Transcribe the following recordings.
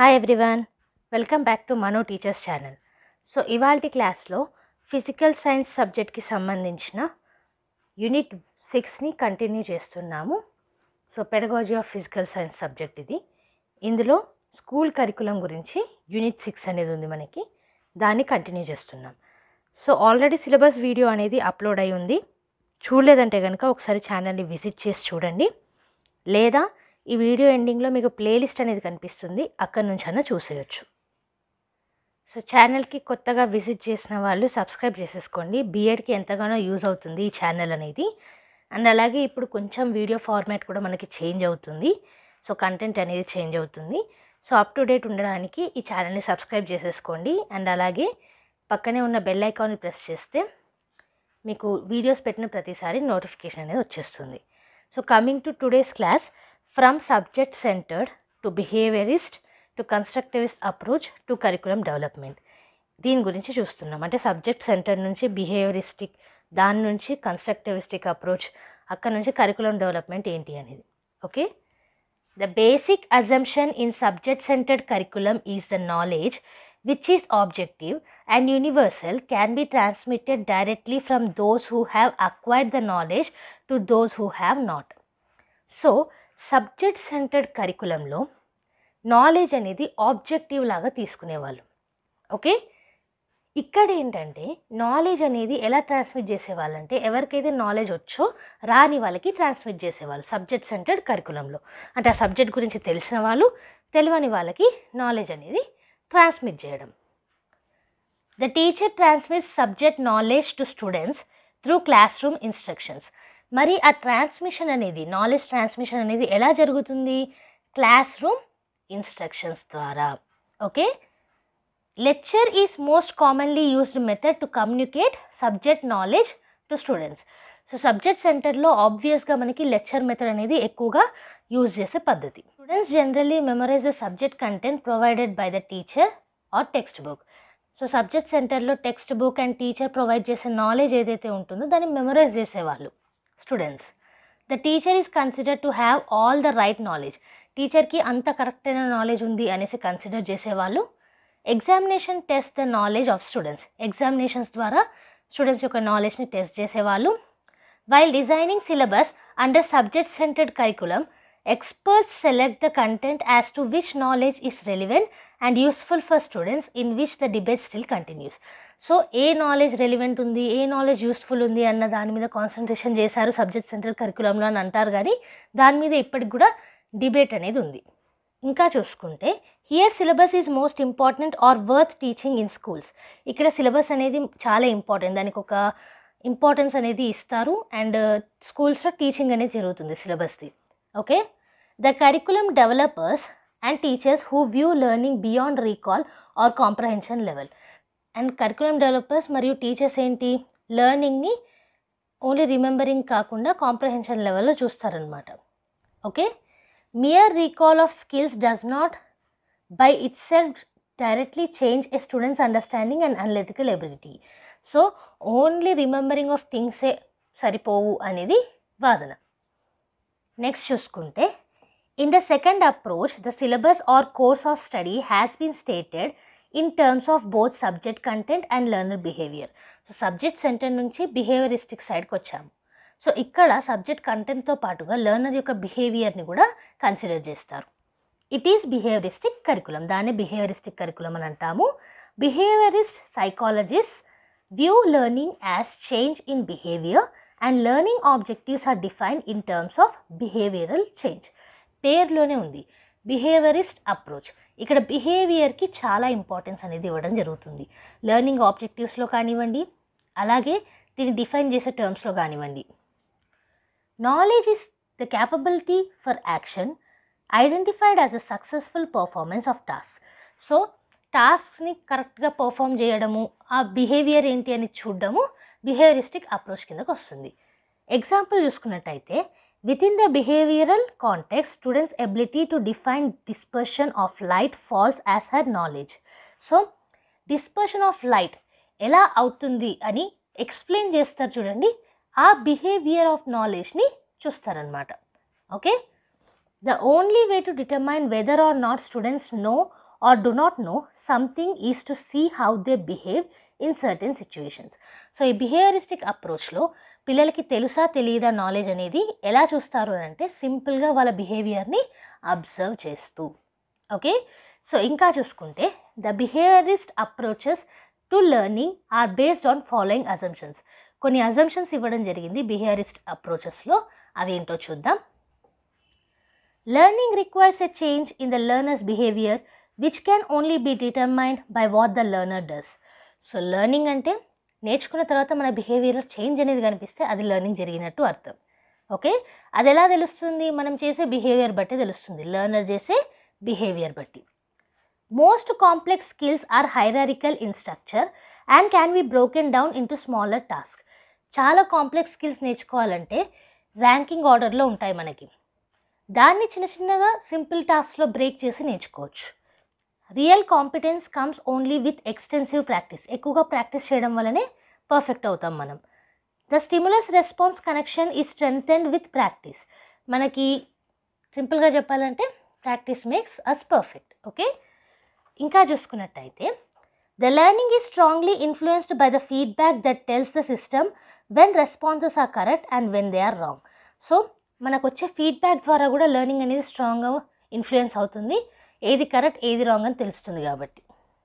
Hi everyone welcome back to Mano teachers channel so ఇవాల్టి క్లాస్లో physical science సబ్జెక్ట్కి సంబంధించిన యూనిట్ సిక్స్ని కంటిన్యూ చేస్తున్నాము so pedagogy of physical science subject ఇది ఇందులో స్కూల్ కరికులం గురించి యూనిట్ సిక్స్ అనేది ఉంది మనకి దాన్ని కంటిన్యూ చేస్తున్నాం సో ఆల్రెడీ సిలబస్ వీడియో అనేది అప్లోడ్ అయి ఉంది చూడలేదంటే కనుక ఒకసారి ఛానల్ని విజిట్ చేసి చూడండి లేదా ఈ వీడియో ఎండింగ్లో మీకు ప్లేలిస్ట్ అనేది కనిపిస్తుంది అక్కడ నుంచి అన్న చూసేయచ్చు సో ఛానల్కి కొత్తగా విజిట్ చేసిన వాళ్ళు సబ్స్క్రైబ్ చేసేసుకోండి బీఎడ్కి ఎంతగానో యూజ్ అవుతుంది ఈ ఛానల్ అనేది అండ్ అలాగే ఇప్పుడు కొంచెం వీడియో ఫార్మాట్ కూడా మనకి చేంజ్ అవుతుంది సో కంటెంట్ అనేది చేంజ్ అవుతుంది సో అప్ టు డేట్ ఉండడానికి ఈ ఛానల్ని సబ్స్క్రైబ్ చేసేసుకోండి అండ్ అలాగే పక్కనే ఉన్న బెల్ ఐకాన్ని ప్రెస్ చేస్తే మీకు వీడియోస్ పెట్టిన ప్రతిసారి నోటిఫికేషన్ అనేది వచ్చేస్తుంది so coming to today's class from subject centred to behaviourist to constructivist approach to curriculum development దీని గురించి చూస్తున్నాం అంటే సబ్జెక్ట్ సెంటర్ నుంచి బిహేవియరిస్టిక్ దాని నుంచి కన్స్ట్రక్టివిస్టిక్ అప్రోచ్ అక్కడ నుంచి కరికులం డెవలప్మెంట్ ఏంటి అనేది okay the basic assumption in subject centred curriculum is the knowledge which is objective and universal can be transmitted directly from those who have acquired the knowledge to those who have not. So subject centred కరికులంలో knowledge అనేది objective లాగా తీసుకునేవాళ్ళు okay ఇక్కడ ఏంటంటే knowledge అనేది ఎలా transmit చేసేవాళ్ళంటే ఎవరికైతే knowledge వచ్చో రాని వాళ్ళకి ట్రాన్స్మిట్ చేసేవాళ్ళు సబ్జెక్ట్ సెంటర్డ్ కరికులంలో అంటే ఆ సబ్జెక్ట్ గురించి తెలిసిన వాళ్ళు తెలియని వాళ్ళకి నాలెడ్జ్ అనేది ట్రాన్స్మిట్ చేయడం the teacher transmits subject knowledge to students through classroom instructions మరి ఆ ట్రాన్స్మిషన్ అనేది నాలెడ్జ్ ట్రాన్స్మిషన్ అనేది ఎలా జరుగుతుంది క్లాస్ రూమ్ ఇన్స్ట్రక్షన్స్ ద్వారా okay lecture is most commonly used method to communicate subject knowledge to students so subject సెంటర్లో ఆబ్వియస్గా మనకి లెక్చర్ మెథడ్ అనేది ఎక్కువగా యూజ్ చేసే పద్ధతి students generally memorize the subject content provided by the teacher or textbook so subject సెంటర్లో textbook and teacher provide చేసే knowledge ఏదైతే ఉంటుందో దాన్ని మెమరైజ్ చేసేవాళ్ళు students the teacher is consider to have all the right knowledge టీచర్కి అంత correct అయిన knowledge ఉంది అనేసి కన్సిడర్ చేసేవాళ్ళు examination test the knowledge of students examinations ద్వారా స్టూడెంట్స్ యొక్క నాలెడ్జ్ని టెస్ట్ చేసేవాళ్ళు while designing syllabus under subject centred curriculum experts select the content as to which knowledge is relevant and useful for students in which the debate still continues so ఏ knowledge relevant ఉంది ఏ knowledge useful ఉంది అన్న దాని మీద concentration చేశారు subject centre కరికులంలో అని అంటారు కానీ దాని మీద ఇప్పటికి కూడా డిబేట్ అనేది ఉంది ఇంకా చూసుకుంటే here syllabus is most important or worth teaching in schools ఇక్కడ సిలబస్ అనేది చాలా ఇంపార్టెంట్ దానికి ఒక ఇంపార్టెన్స్ అనేది ఇస్తారు అండ్ స్కూల్స్లో టీచింగ్ అనేది జరుగుతుంది సిలబస్ది okay the curriculum developers and teachers who view learning beyond recall or comprehension level and curriculum developers మరియు టీచర్స్ ఏంటి లెర్నింగ్ని ఓన్లీ రిమెంబరింగ్ కాకుండా కాంప్రహెన్షన్ లెవెల్లో చూస్తారనమాట okay mere recall of skills does not by itself directly change a student's understanding and analytical ability so only remembering of థింగ్సే సరిపోవు అనేది వాదన నెక్స్ట్ చూసుకుంటే in the second approach the syllabus or course of study has been stated in terms of both subject content and learner behaviour so subject centre నుంచి behaviouristic సైడ్కి వచ్చాము so ఇక్కడ subject కంటెంట్తో పాటుగా లెర్నర్ యొక్క బిహేవియర్ని కూడా కన్సిడర్ చేస్తారు ఇట్ ఈస్ బిహేవియరిస్టిక్ కరికులం దాన్ని బిహేవియరిస్టిక్ కరికులం అని అంటాము behaviourist psychologist view learning as change in behaviour and learning objectives are defined in terms of behavioural change పేర్లోనే ఉంది బిహేవియరిస్ట్ అప్రోచ్ ఇక్కడ బిహేవియర్కి చాలా ఇంపార్టెన్స్ అనేది ఇవ్వడం జరుగుతుంది లెర్నింగ్ ఆబ్జెక్టివ్స్లో కానివ్వండి అలాగే దీన్ని డిఫైన్ చేసే టర్మ్స్లో కానివ్వండి knowledge is the capability for action identified as a successful performance of task so టాస్క్ని కరెక్ట్గా పర్ఫామ్ చేయడము ఆ బిహేవియర్ ఏంటి అని చూడడము బిహేవియరిస్టిక్ అప్రోచ్ కిందకు వస్తుంది ఎగ్జాంపుల్ చూసుకున్నట్టయితే with in the behavioural context students ability to define dispersion of light falls as her knowledge so dispersion of light ఎలా అవుతుంది అని ఎక్స్ప్లెయిన్ చేస్తారు చూడండి ఆ బిహేవియర్ ఆఫ్ నాలెడ్జ్ని చూస్తారనమాట okay the only way to determine whether or not students know or do not know something is to see how they behave in certain situations so ఈ behaviouristic అప్రోచ్లో పిల్లలకి తెలుసా తెలియదా నాలెడ్జ్ అనేది ఎలా చూస్తారు అని అంటే సింపుల్గా వాళ్ళ బిహేవియర్ని అబ్జర్వ్ చేస్తూ ఓకే సో ఇంకా చూసుకుంటే the behaviourist approaches to learning are based on following assumptions కొన్ని అజంప్షన్స్ ఇవ్వడం జరిగింది బిహేవియరిస్ట్ అప్రోచెస్లో అవి ఏంటో చూద్దాం learning requires a change in the learner's behaviour which can only be determined by what the learner does so learning అంటే నేర్చుకున్న తర్వాత మన బిహేవియర్లో చేంజ్ అనేది కనిపిస్తే అది లెర్నింగ్ జరిగినట్టు అర్థం ఓకే అది ఎలా తెలుస్తుంది మనం చేసే బిహేవియర్ బట్టి తెలుస్తుంది లెర్నర్ చేసే బిహేవియర్ బట్టి most complex skills are hierarchical in structure and can be broken down into smaller task చాలా కాంప్లెక్స్ స్కిల్స్ నేర్చుకోవాలంటే ర్యాంకింగ్ ఆర్డర్లో ఉంటాయి మనకి దాన్ని చిన్న చిన్నగా సింపుల్ టాస్క్లో బ్రేక్ చేసి నేర్చుకోవచ్చు real competence comes only with extensive practice ఎక్కువగా ప్రాక్టీస్ చేయడం వల్లనే పర్ఫెక్ట్ అవుతాం మనం the stimulus response connection is strengthened with practice మనకి సింపుల్గా చెప్పాలంటే practice makes us perfect okay ఇంకా చూసుకున్నట్టయితే the learning is strongly influenced by the feedback that tells the system when responses are correct and when they are wrong so మనకు వచ్చే feedback ద్వారా కూడా learning అనేది స్ట్రాంగ్గా ఇన్ఫ్లుయెన్స్ అవుతుంది ఏది కరెక్ట్ ఏది రాంగ్ అని తెలుస్తుంది కాబట్టి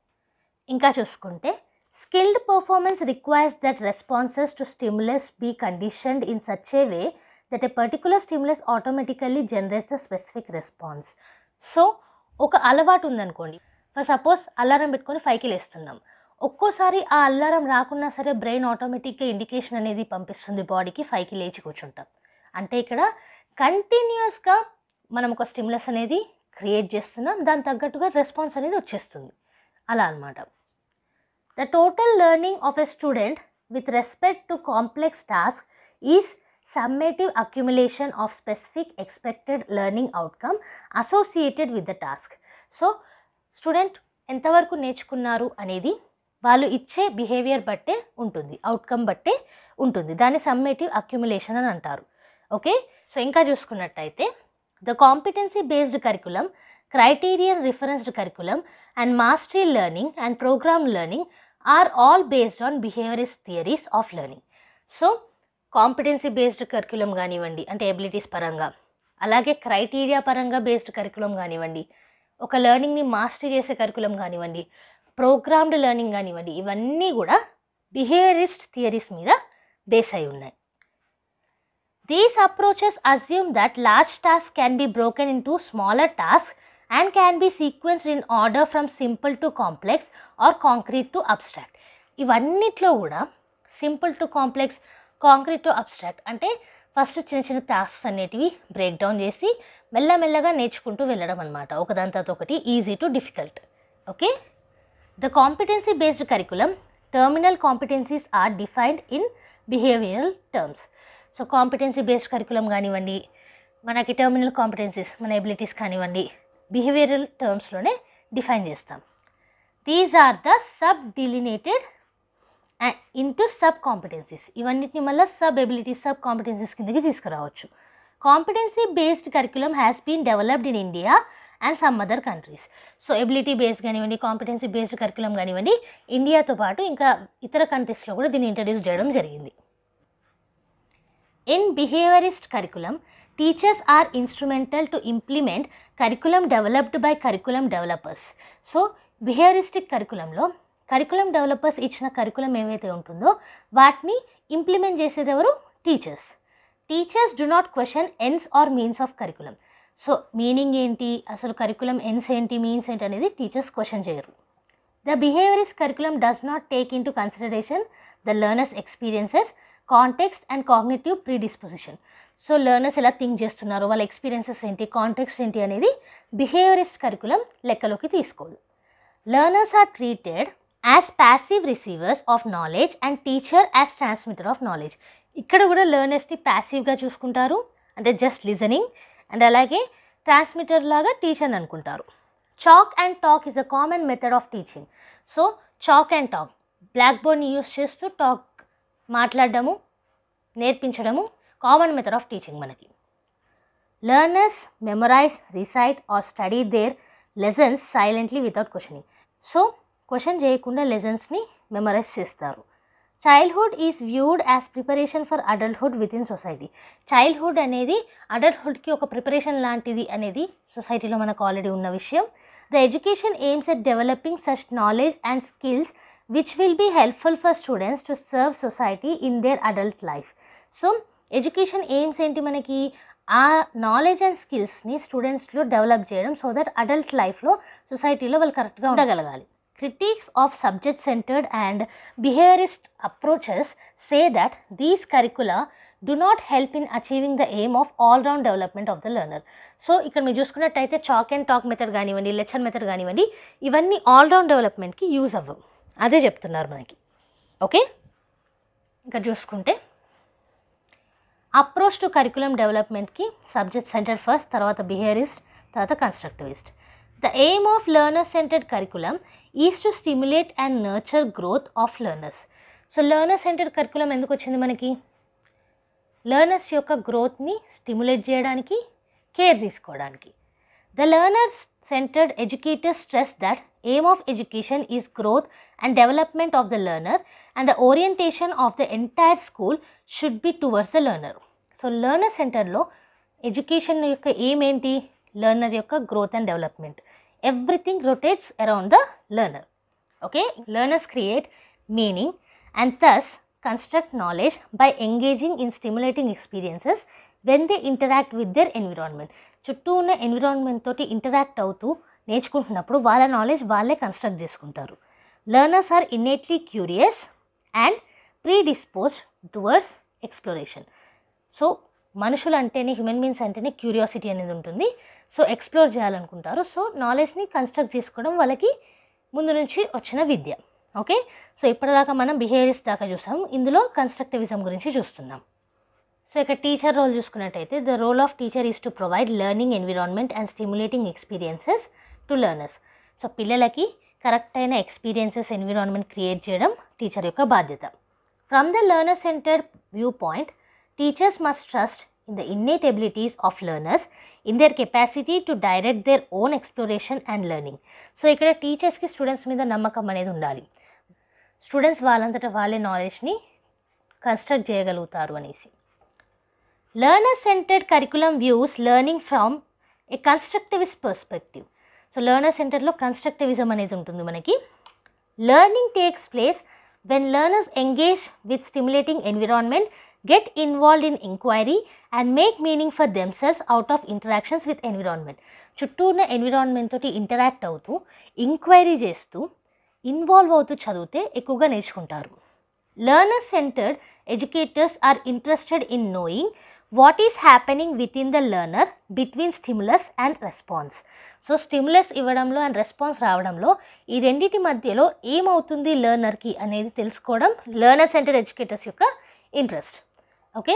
ఇంకా చూసుకుంటే skilled performance requires that responses to stimulus be conditioned in such a way that a particular stimulus automatically generates the specific response so ఒక అలవాటు ఉందనుకోండి ఫర్ సపోజ్ అలారం పెట్టుకొని ఫైవ్కి లేస్తున్నాం ఒక్కోసారి ఆ అలారం రాకున్నా సరే బ్రెయిన్ ఆటోమేటిక్గా ఇండికేషన్ అనేది పంపిస్తుంది బాడీకి ఫైవ్కి లేచి కూర్చుంటాం అంటే ఇక్కడ కంటిన్యూస్గా మనం ఒక స్టిమ్యులస్ అనేది క్రియేట్ చేస్తున్నాం దాని తగ్గట్టుగా రెస్పాన్స్ అనేది వచ్చేస్తుంది అలా అనమాట the total learning of a student with respect to complex task is summative accumulation of specific expected learning outcome associated with the task so student ఎంతవరకు నేర్చుకున్నారు అనేది వాళ్ళు ఇచ్చే బిహేవియర్ బట్టే ఉంటుంది అవుట్కమ్ బట్టే ఉంటుంది దాన్ని సమ్మేటివ్ అక్యుములేషన్ అని అంటారు ఓకే సో ఇంకా చూసుకున్నట్టయితే the competency based curriculum criterion referenced curriculum and mastery learning and programme learning are all based on behaviourist theories of learning so competency based curriculum కానివ్వండి అంటే ఎబిలిటీస్ పరంగా అలాగే క్రైటీరియా పరంగా based curriculum కానివ్వండి ఒక లెర్నింగ్ని మాస్టరీ చేసే కరికులం కానివ్వండి ప్రోగ్రామ్డ్ లెర్నింగ్ కానివ్వండి ఇవన్నీ కూడా బిహేవియరిస్ట్ థియరీస్ మీద బేస్ అయి ఉన్నాయి these approaches assume that large task can be broken into smaller task and can be sequenced in order from simple to complex or concrete to abstract ఇవన్నిట్లో కూడా simple to complex concrete to abstract అంటే first చిన్న చిన్న tasks అనేటివి break down చేసి మెల్లమెల్లగా నేర్చుకుంటూ వెళ్ళడం అనమాట ఒకదాని తర్వాత ఒకటి easy to difficult okay the competency based curriculum terminal competencies are defined in behavioural terms so competency based curriculum కానివ్వండి మనకి టర్మినల్ కాంపిటెన్సీస్ మన ఎబిలిటీస్ కానివ్వండి బిహేవియరల్ టర్మ్స్లోనే డిఫైన్ చేస్తాం these are the sub delineated into sub competencies ఇవన్నిటిని మళ్ళీ sub abilities sub competencies కిందకి తీసుకురావచ్చు competency based curriculum has been developed in India and some other countries so ability based కానివ్వండి competency based curriculum కానివ్వండి ఇండియాతో పాటు ఇంకా ఇతర కంట్రీస్లో కూడా దీన్ని ఇంట్రడ్యూస్ చేయడం జరిగింది in behaviourist curriculum teachers are instrumental to implement curriculum developed by curriculum developers so behaviouristic కరికులంలో కరికులం డెవలపర్స్ ఇచ్చిన కరికులం ఏవైతే ఉంటుందో వాటిని ఇంప్లిమెంట్ చేసేది ఎవరు teachers teachers do not question ends or means of curriculum so meaning ఏంటి అసలు curriculum ends ఏంటి మీన్స్ ఏంటి అనేది టీచర్స్ క్వశ్చన్ చేయరు the behaviourist curriculum does not take into consideration the learners experiences context and cognitive predisposition so learners ఎలా think చేస్తున్నారు వాళ్ళ experiences ఏంటి కాంటెక్స్ట్ ఏంటి అనేది బిహేవియరిస్ట్ కరికులం లెక్కలోకి తీసుకోదు learners are treated as passive receivers of knowledge and teacher as transmitter of knowledge ఇక్కడ కూడా లెర్నర్స్ని ప్యాసివ్గా చూసుకుంటారు అంటే జస్ట్ లిజనింగ్ అండ్ అలాగే ట్రాన్స్మిటర్ లాగా టీచర్ అనుకుంటారు chalk and talk is a common method of teaching so chalk and talk బ్లాక్ బోర్డ్ని యూస్ చేస్తూ టాక్ మాట్లాడడము నేర్పించడము కామన్ మెథడ్ ఆఫ్ టీచింగ్ మనకి learners memorize recite or study their lessons silently without questioning so question చేయకుండా లెసన్స్ని memorize చేస్తారు childhood is viewed as preparation for adulthood within society childhood అనేది అడల్ట్హుడ్కి ఒక ప్రిపరేషన్ లాంటిది అనేది సొసైటీలో మనకు ఆల్రెడీ ఉన్న విషయం the education aims at developing such knowledge and skills which will be helpful for students to serve society in their adult life so education aims ఏంటి మనకి ఆ నాలెడ్జ్ అండ్ స్కిల్స్ని స్టూడెంట్స్లో డెవలప్ చేయడం సో దట్ అడల్ట్ లైఫ్లో సొసైటీలో వాళ్ళు కరెక్ట్గా ఉండగలగాలి critics of subject centred and behaviourist approaches say that these curricula do not help in achieving the aim of all round development of the learner so ఇక్కడ మీరు చూసుకున్నట్టయితే చాక్ అండ్ టాక్ మెథడ్ కానివ్వండి lecture method కానివ్వండి ఇవన్నీ all round డెవలప్మెంట్కి use అవ్వవు అదే చెప్తున్నారు మనకి ఓకే ఇక్కడ చూసుకుంటే అప్రోచ్ టు కరికులం డెవలప్మెంట్కి సబ్జెక్ట్ సెంటర్డ్ ఫస్ట్ తర్వాత బిహేవియరిస్ట్ తర్వాత constructivist the aim of learner centred curriculum is to stimulate and nurture growth of learners so learner centred curriculum ఎందుకు వచ్చింది మనకి లెర్నర్స్ యొక్క గ్రోత్ని స్టిమ్యులేట్ చేయడానికి కేర్ తీసుకోవడానికి the learners centred educators stress that aim of education is growth and development of the learner and the orientation of the entire school should be towards the learner so learner సెంటర్లో education యొక్క aim ఏంటి learner యొక్క growth and development everything rotates around the learner okay learners create meaning and thus construct knowledge by engaging in stimulating experiences when they interact with their environment చుట్టూ ఉన్న environment తోటి interact అవుతూ నేర్చుకుంటున్నప్పుడు వాళ్ళ knowledge వాళ్ళే construct చేసుకుంటారు learners are innately curious and predisposed towards exploration so మనుషులు అంటేనే human beings అంటేనే క్యూరియాసిటీ అనేది ఉంటుంది సో ఎక్స్ప్లోర్ చేయాలనుకుంటారు సో నాలెడ్జ్ని కన్స్ట్రక్ట్ చేసుకోవడం వాళ్ళకి ముందు నుంచి వచ్చిన విద్య ఓకే సో ఇప్పటిదాకా మనం బిహేవియర్స్ దాకా చూసాం ఇందులో కన్స్ట్రక్టివిజం గురించి చూస్తున్నాం సో ఇక్కడ టీచర్ రోల్ చూసుకున్నట్టయితే the role of teacher is to provide learning environment and stimulating experiences to learners so పిల్లలకి కరెక్ట్ అయిన ఎక్స్పీరియన్సెస్ ఎన్విరాన్మెంట్ క్రియేట్ చేయడం టీచర్ యొక్క బాధ్యత from the learner centred view point teachers must trust in the innate abilities of learners in their capacity to direct their own exploration and learning so ఇక్కడ టీచర్స్కి students మీద నమ్మకం అనేది ఉండాలి students వాళ్ళంతటా వాళ్ళే నాలెడ్జ్ని కన్స్ట్రక్ట్ చేయగలుగుతారు అనేసి learner centred curriculum views learning from a constructivist perspective so learner సెంటర్లో కన్స్ట్రక్టివిజం అనేది ఉంటుంది మనకి learning takes place when learners engage with stimulating environment get involved in enquiry and make meaning for themselves out of interactions with environment చుట్టూ ఉన్న environment తోటి interact అవుతూ enquiry చేస్తూ involve అవుతూ చదివితే ఎక్కువగా నేర్చుకుంటారు learner centered educators are interested in knowing what is happening with in the learner between stimulus and response so stimulus ఇవ్వడంలో అండ్ రెస్పాన్స్ రావడంలో ఈ రెండింటి మధ్యలో ఏమవుతుంది లెర్నర్కి అనేది తెలుసుకోవడం లెర్నర్ సెంటర్డ్ ఎడ్యుకేటర్స్ యొక్క interest okay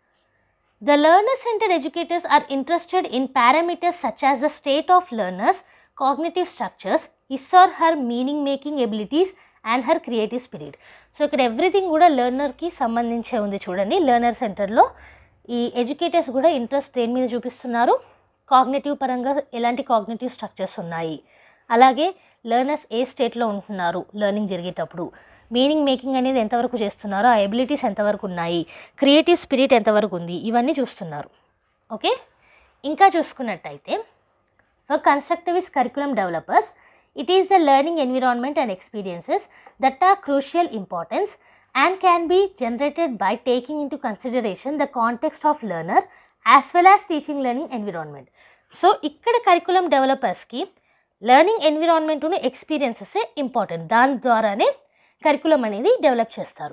The learner centered educators are interested in parameters such as the state of learners, cognitive structures, his or her meaning making abilities and her creative spirit so ఇక్కడ everything కూడా లెర్నర్కి సంబంధించే ఉంది చూడండి learner సెంటర్లో ఈ educators కూడా interest దేని మీద చూపిస్తున్నారు కాగ్నేటివ్ పరంగా ఎలాంటి కాగ్నేటివ్ స్ట్రక్చర్స్ ఉన్నాయి అలాగే లెర్నర్స్ ఏ స్టేట్లో ఉంటున్నారు లెర్నింగ్ జరిగేటప్పుడు మీనింగ్ మేకింగ్ అనేది ఎంతవరకు చేస్తున్నారో ఆ ఎబిలిటీస్ ఎంతవరకు ఉన్నాయి క్రియేటివ్ స్పిరిట్ ఎంతవరకు ఉంది ఇవన్నీ చూస్తున్నారు ఓకే ఇంకా చూసుకున్నట్టయితే for constructivist curriculum developers it is the learning environment and experiences that are crucial importance and can be generated by taking into consideration the context of learner as well as teaching learning environment so ఇక్కడ curriculum డెవలపర్స్కి learning ఎన్విరాన్మెంట్ను experiences important దాని ద్వారానే curriculum అనేది develop చేస్తారు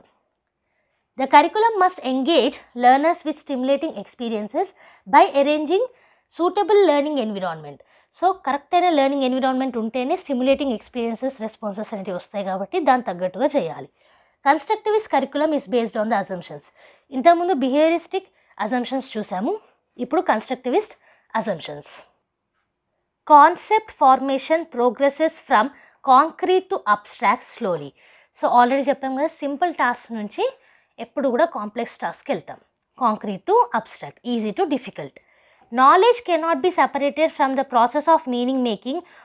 the curriculum must engage learners with stimulating experiences by arranging suitable learning environment so correct అయిన learning environment ఉంటేనే stimulating experiences responses అనేవి వస్తాయి కాబట్టి దాని తగ్గట్టుగా చేయాలి constructivist curriculum is based on the assumptions ఇంతకుముందు బిహేవియరిస్టిక్ అజంప్షన్స్ చూసాము ఇప్పుడు constructivist assumptions concept formation progresses from concrete to abstract slowly so already చెప్పాం కదా సింపుల్ టాస్క్ నుంచి ఎప్పుడు కూడా కాంప్లెక్స్ టాస్క్కి వెళ్తాం concrete to abstract easy to difficult knowledge cannot be separated from the process of meaning making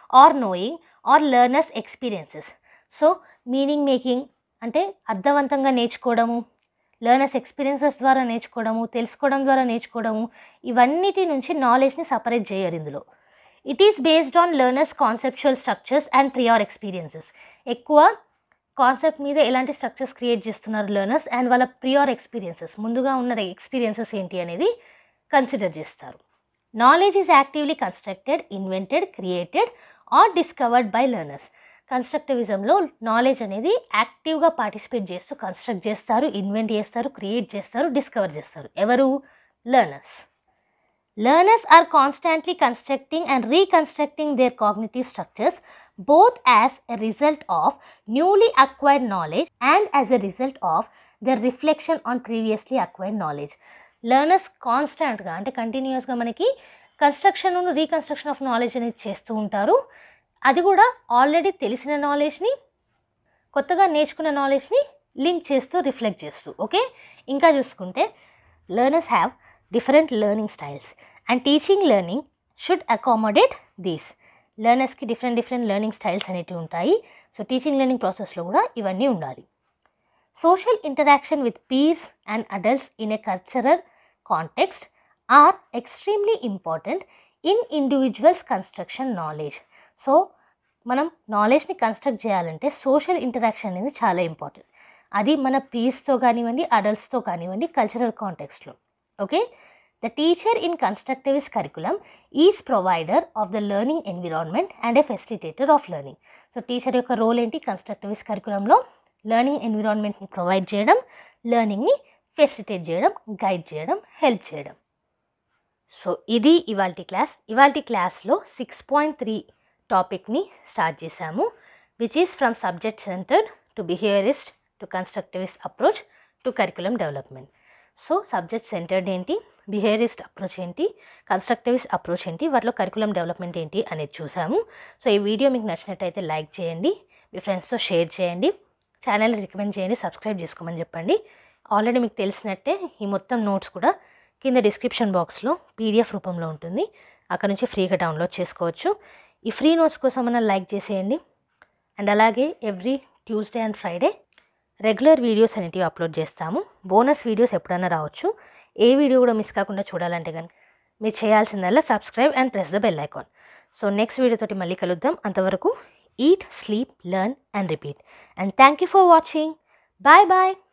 or knowing or learners experiences so meaning making అంటే అర్థవంతంగా నేర్చుకోవడము learners experiences ద్వారా నేర్చుకోవడము తెలుసుకోవడం ద్వారా నేర్చుకోవడము ఇవన్నిటి నుంచి నాలెడ్జ్ని సపరేట్ చేయరు ఇందులో it is based on learners conceptual structures and prior experiences ఎక్కువ కాన్సెప్ట్ మీద ఎలాంటి స్ట్రక్చర్స్ క్రియేట్ చేస్తున్నారు లెర్నర్స్ అండ్ వాళ్ళ ప్రియార్ ఎక్స్పీరియన్సెస్ ముందుగా ఉన్న ఎక్స్పీరియన్సెస్ ఏంటి అనేది కన్సిడర్ చేస్తారు knowledge is actively constructed invented created or discovered by learners కన్స్ట్రక్టివిజంలో నాలెడ్జ్ అనేది యాక్టివ్గా పార్టిసిపేట్ చేస్తూ కన్స్ట్రక్ట్ చేస్తారు ఇన్వెంట్ చేస్తారు క్రియేట్ చేస్తారు డిస్కవర్ చేస్తారు ఎవరు learners learners are constantly constructing and reconstructing their cognitive structures both as a result of newly acquired knowledge and as a result of their reflection on previously acquired knowledge. Learners కాన్స్టాంట్గా అంటే కంటిన్యూస్గా మనకి construction reconstruction of knowledge అనేది చేస్తూ ఉంటారు అది కూడా already తెలిసిన నాలెడ్జ్ని కొత్తగా నేర్చుకున్న నాలెడ్జ్ని లింక్ చేస్తూ రిఫ్లెక్ట్ చేస్తూ ఓకే ఇంకా చూసుకుంటే learners have different learning styles and teaching learning should accommodate these లెర్నర్స్కి డిఫరెంట్ డిఫరెంట్ లెర్నింగ్ స్టైల్స్ అనేవి ఉంటాయి సో టీచింగ్ లెర్నింగ్ ప్రాసెస్లో కూడా ఇవన్నీ ఉండాలి social interaction with peers and adults in a cultural context are extremely important in individuals construction knowledge so మనం నాలెడ్జ్ని construct చేయాలంటే సోషల్ ఇంటరాక్షన్ అనేది చాలా ఇంపార్టెంట్ అది మన పీర్స్తో కానివ్వండి అడల్ట్స్తో కానివ్వండి కల్చరల్ కాంటెక్స్ట్లో okay The teacher in constructivist curriculum is provider of the learning environment and a facilitator of learning. So teacher యొక్క రోల్ ఏంటి కన్స్ట్రక్టివిస్ట్ కరికులంలో లెర్నింగ్ ఎన్విరాన్మెంట్ని ప్రొవైడ్ చేయడం లెర్నింగ్ని ఫెసిలిటేట్ చేయడం గైడ్ చేయడం హెల్ప్ చేయడం సో ఇది ఇవాల్టి క్లాస్ ఇవాల్టి క్లాస్లో సిక్స్ పాయింట్ త్రీ టాపిక్ని స్టార్ట్ చేశాము which is from subject centred to behaviourist to constructivist approach to curriculum development so subject centered ఏంటి బిహేవియరిస్ట్ అప్రోచ్ ఏంటి కన్స్ట్రక్టివిస్ట్ అప్రోచ్ ఏంటి వాటిలో కరికులం డెవలప్మెంట్ ఏంటి అనేది చూసాము సో ఈ వీడియో మీకు నచ్చినట్టయితే లైక్ చేయండి మీ ఫ్రెండ్స్తో షేర్ చేయండి ఛానల్ని రికమెండ్ చేయండి సబ్స్క్రైబ్ చేసుకోమని చెప్పండి ఆల్రెడీ మీకు తెలిసినట్టే ఈ మొత్తం నోట్స్ కూడా కింద డిస్క్రిప్షన్ బాక్స్లో పీడిఎఫ్ రూపంలో ఉంటుంది అక్కడ నుంచి ఫ్రీగా డౌన్లోడ్ చేసుకోవచ్చు ఈ ఫ్రీ నోట్స్ కోసం అన్న లైక్ చేసేయండి అండ్ అలాగే every Tuesday and Friday regular videos అనేటివి అప్లోడ్ చేస్తాము బోనస్ వీడియోస్ ఎప్పుడైనా రావచ్చు ఏ వీడియో కూడా మిస్ కాకుండా చూడాలంటే కనుక మీరు చేయాల్సిందల్లా subscribe and press the bell icon so next వీడియోతోటి మళ్ళీ కలుద్దాం అంతవరకు eat sleep learn and repeat and thank you for watching bye bye